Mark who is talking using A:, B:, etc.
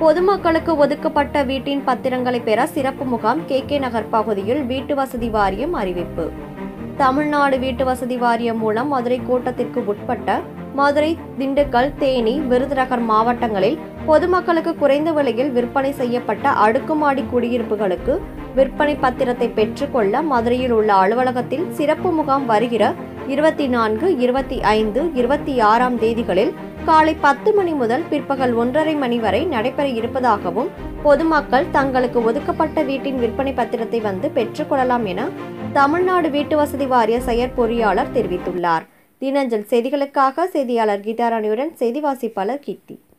A: பொதுமக்களுக்கு ஒதுக்கப்பட்ட வீட்டின் பத்திரங்களை பெற சிறப்பு முகாம் கே கே நகர் பகுதியில் வீட்டு வசதி வாரியம் அறிவிப்பு தமிழ்நாடு வீட்டு வசதி வாரியம் மூலம் மதுரை கூட்டத்திற்கு உட்பட்ட மதுரை திண்டுக்கல் தேனி விருதுநகர் மாவட்டங்களில் பொதுமக்களுக்கு குறைந்த விலையில் விற்பனை செய்யப்பட்ட அடுக்குமாடி குடியிருப்புகளுக்கு விற்பனை பத்திரத்தை பெற்றுக்கொள்ள மதுரையில் உள்ள அலுவலகத்தில் சிறப்பு முகாம் வருகிற இருபத்தி நான்கு இருபத்தி ஐந்து இருபத்தி ஆறாம் தேதிகளில் காலை பத்து மணி முதல் பிற்பகல் ஒன்றரை மணி வரை நடைபெற இருப்பதாகவும் பொதுமக்கள் தங்களுக்கு ஒதுக்கப்பட்ட வீட்டின் விற்பனை பத்திரத்தை வந்து பெற்றுக்கொள்ளலாம் என தமிழ்நாடு வீட்டு வசதி வாரிய செயற்பொறியாளர் தெரிவித்துள்ளார் தினஞ்சல் செய்திகளுக்காக செய்தியாளர் கீதாராணியுடன் செய்தி வாசிப்பாளர் கீர்த்தி